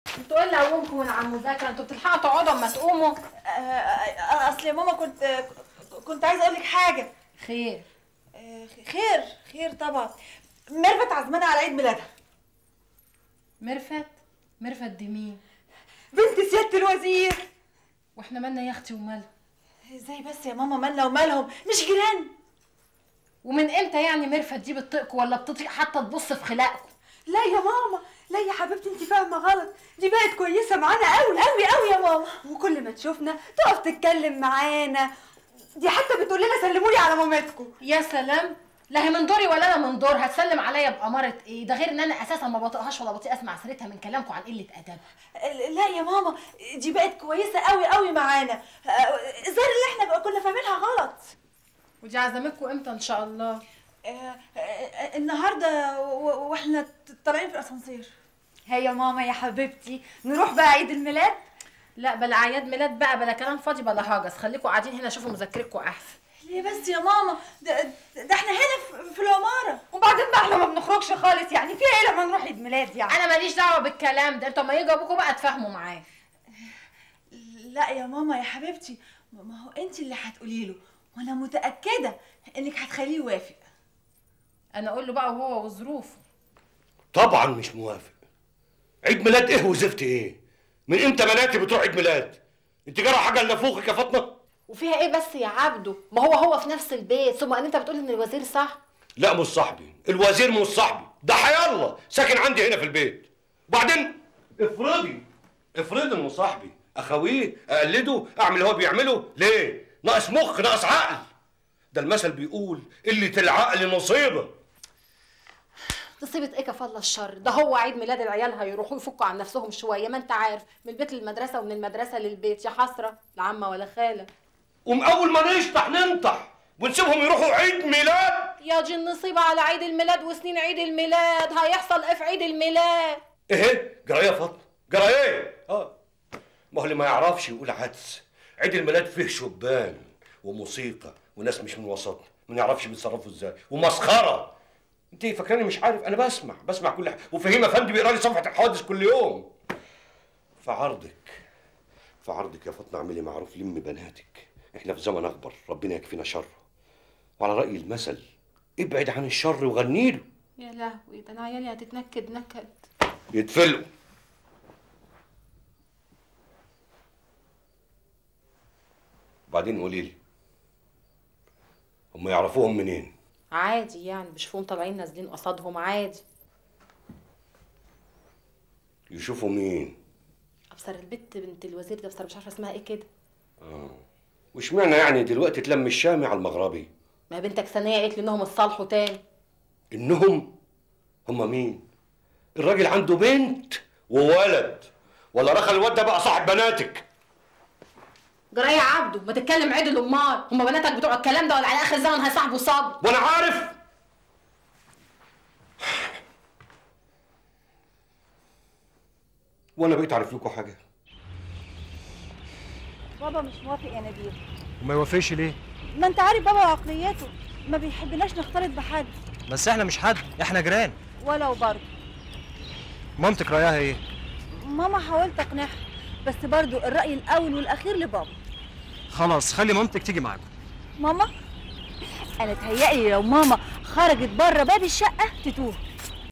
انتوا ايه اللي قومكم من على المذاكره انتوا بتلحقوا تقعدوا اما تقوموا آه، آه، اصل يا ماما كنت كنت عايزه اقول لك حاجه خير آه، خير خير طبعا ميرفت عزمانه على عيد ميلادها مرفت مرفت دي مين بنت سياده الوزير واحنا مالنا يا اختي ومالها ازاي بس يا ماما مالنا ومالهم مش جيران ومن امتى يعني مرفت دي بتطيقكم ولا بتطيق حتى تبص في خلاقكم لا يا ماما لا يا حبيبتي انت فاهمه غلط دي بقت كويسه معانا قوي قوي قوي يا ماما وكل ما تشوفنا تقف تتكلم معانا دي حتى بتقول لنا سلموا لي على مامتكم يا سلام لا هي من دوري ولا انا من دورها هتسلم عليا باماره ايه ده غير ان انا اساسا ما بطيقهاش ولا بطيق اسمع سيرتها من كلامكم عن قله ادب لا يا ماما دي بقت كويسه قوي قوي معانا آه، الظاهر اللي احنا بقى كنا فاهمينها غلط ودي عزمتكم امتى ان شاء الله آه، آه، النهارده و- واحنا طالعين في الاسانسير هي يا ماما يا حبيبتي نروح بقى عيد الميلاد لا بلا اعياد ميلاد بقى بلا كلام فاضي بلا هاجس خليكم قاعدين هنا شوفوا مذاكرتكم احسن ليه بس يا ماما ده, ده احنا هنا في- في العماره وبعدين بقى احنا ما بنخرجش خالص يعني في ايه لما نروح عيد ميلاد يعني انا ماليش دعوه بالكلام ده انتوا ما يجوا ابوكم بقى تفهموا معاه لا يا ماما يا حبيبتي ما ما هو انت اللي هتقولي له وانا متاكده انك هتخليه يوافق انا اقول له بقى وهو وظروفه طبعا مش موافق عيد ميلاد ايه وزفت ايه من امتى بناتي بتروح عيد ميلاد انت جرى حاجه لنفوخك يا فاطمه وفيها ايه بس يا عبده ما هو هو في نفس البيت ثم ان انت بتقول ان الوزير صح لا مش صاحبي الوزير مش صاحبي ده حيالله ساكن عندي هنا في البيت وبعدين افرضي افرضي انه صاحبي اخويه اقلده اعمل اللي هو بيعمله ليه ناقص مخ ناقص عقل ده المثل بيقول قله العقل مصيبه تصيبة ايه كفالة الشر ده هو عيد ميلاد العيال هيروحوا يفكوا عن نفسهم شويه ما انت عارف من البيت للمدرسه ومن المدرسه للبيت يا حسره لا عمه ولا خاله قوم اول ما نشطح ننطح ونسيبهم يروحوا عيد ميلاد يا دي النصيبه على عيد الميلاد وسنين عيد الميلاد هيحصل ايه في عيد الميلاد ايه جرى ايه يا فاطمه جرى ايه اه ما هو اللي ما يعرفش يقول عدس عيد الميلاد فيه شبان وموسيقى وناس مش من وسطنا ما نعرفش بيتصرفوا ازاي ومسخره انت فاكراني مش عارف انا بسمع بسمع كل حاجه وفهيم افندي بيقرا لي صفحه الحوادث كل يوم في عرضك في عرضك يا فاطمه اعملي معروف لم بناتك احنا في زمن اخبر ربنا يكفينا شره وعلى راي المثل ابعد عن الشر وغني له يا لهوي ده انا عيالي هتتنكد نكد يتفلقوا وبعدين قولي لي هم يعرفوهم منين عادي يعني بشوفهم طالعين نازلين قصادهم عادي يشوفوا مين ابصر البت بنت الوزير ده ابصر مش عارفه اسمها ايه كده واشمعنى يعني دلوقتي تلم الشامي على المغربي ما هي بنتك ثانيه قالت لي انهم اتصالحوا تاني انهم هم مين الراجل عنده بنت وولد ولا رخل الواد ده بقى صاحب بناتك جرايه يا عبده ما تتكلم عدل امال هم بناتك بتوع الكلام ده ولا على اخر الزمن هيصاحبوا صبر وانا عارف وانا بقيت اعرف لكم حاجه بابا مش موافق يا نبيل وما يوافقش ليه؟ ما انت عارف بابا عقليته ما بيحبناش نختلط بحد بس احنا مش حد احنا جيران ولو برضه مامتك رايها ايه؟ ماما حاولت اقنعها بس برضه الرأي الأول والأخير لبابا خلاص خلي مامتك تيجي معاكم ماما أنا تهيألي لو ماما خرجت بره باب الشقة تتوه